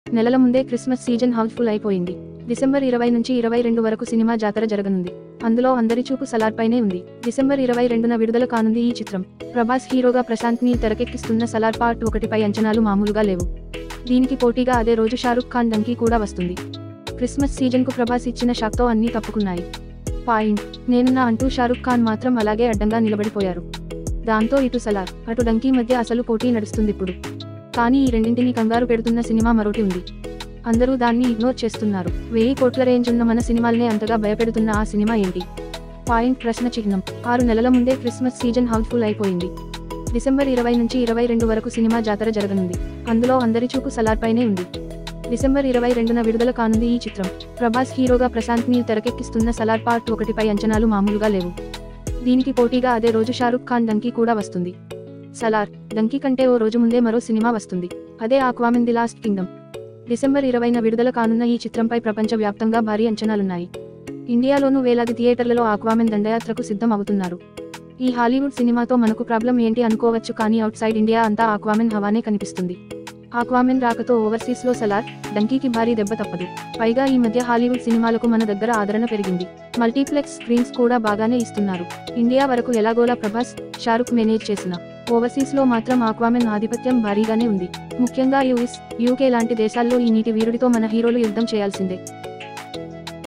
నెలల ముందే Christmas season house full అయిపోయింది డిసెంబర్ ఇరవై నుంచి ఇరవై రెండు వరకు సినిమా జాతర జరగనుంది అందులో అందరి చూపు సలార్ పైనే ఉంది డిసెంబర్ ఇరవై రెండున విడుదల కానుంది ఈ చిత్రం ప్రభాస్ హీరోగా ప్రశాంత్ ని తెరకెక్కిస్తున్న సలార్ పార్ట్ ఒకటిపై అంచనాలు మామూలుగా లేవు దీనికి పోటీగా అదే రోజు షారుఖ్ ఖాన్ డంకీ కూడా వస్తుంది క్రిస్మస్ సీజన్ కు ప్రభాస్ ఇచ్చిన షాక్తో అన్నీ తప్పుకున్నాయి పాయింట్ నేనున్నా అంటూ షారుఖ్ ఖాన్ మాత్రం అలాగే అడ్డంగా నిలబడిపోయారు దాంతో ఇటు సలార్ అటు డంకీ మధ్య అసలు పోటీ నడుస్తుంది ఇప్పుడు కానీ ఈ రెండింటిని కంగారు పెడుతున్న సినిమా మరొకటి ఉంది అందరూ దాన్ని ఇగ్నోర్ చేస్తున్నారు వెయ్యి కోట్ల రేంజ్ ఉన్న మన సినిమాల్నే అంతగా భయపెడుతున్న ఆ సినిమా ఏంటి పాయింట్ ప్రశ్న చిహ్నం ఆరు నెలల ముందే క్రిస్మస్ సీజన్ హౌస్ఫుల్ అయిపోయింది డిసెంబర్ ఇరవై నుంచి ఇరవై రెండు వరకు సినిమా జాతర జరగనుంది అందులో అందరి చూపు సలార్ పైనే ఉంది డిసెంబర్ ఇరవై రెండున విడుదల కానుంది ఈ చిత్రం ప్రభాస్ హీరోగా ప్రశాంత్ ని తెరకెక్కిస్తున్న సలార్ పార్ట్ ఒకటిపై అంచనాలు మామూలుగా లేవు దీనికి పోటీగా అదే రోజు షారుఖ్ ఖాన్ డంకీ కూడా వస్తుంది సలార్ డంకీ కంటే ఓ రోజు ముందే మరో సినిమా వస్తుంది అదే Aquaman the lost kingdom December ఇరవైన విడుదల కానున్న ఈ చిత్రంపై ప్రపంచ వ్యాప్తంగా భారీ అంచనాలున్నాయి ఇండియాలోనూ వేలాది థియేటర్లలో ఆక్వామెన్ దండయాత్రకు సిద్ధం అవుతున్నారు ఈ హాలీవుడ్ సినిమాతో మనకు ప్రాబ్లం ఏంటి అనుకోవచ్చు కానీ అవుట్ సైడ్ ఇండియా అంతా ఆక్వామెన్ హవానే కనిపిస్తుంది ఆక్వామెన్ రాకతో ఓవర్సీస్ లో సలార్ డంకీకి భారీ దెబ్బ తప్పదు పైగా ఈ మధ్య హాలీవుడ్ సినిమాలకు మన దగ్గర ఆదరణ పెరిగింది మల్టీప్లెక్స్ స్క్రీన్స్ కూడా బాగానే ఇస్తున్నారు ఇండియా వరకు ఎలాగోలా ప్రభాస్ షారుఖ్ మేనేజ్ చేసిన ఓవర్సీస్ లో మాత్రం ఆక్వామెన్ ఆధిపత్యం భారీగానే ఉంది ముఖ్యంగా యుఎస్ యూకే లాంటి దేశాల్లో ఈ నీటి వీరుడితో మన హీరోలు యుద్ధం చేయాల్సిందే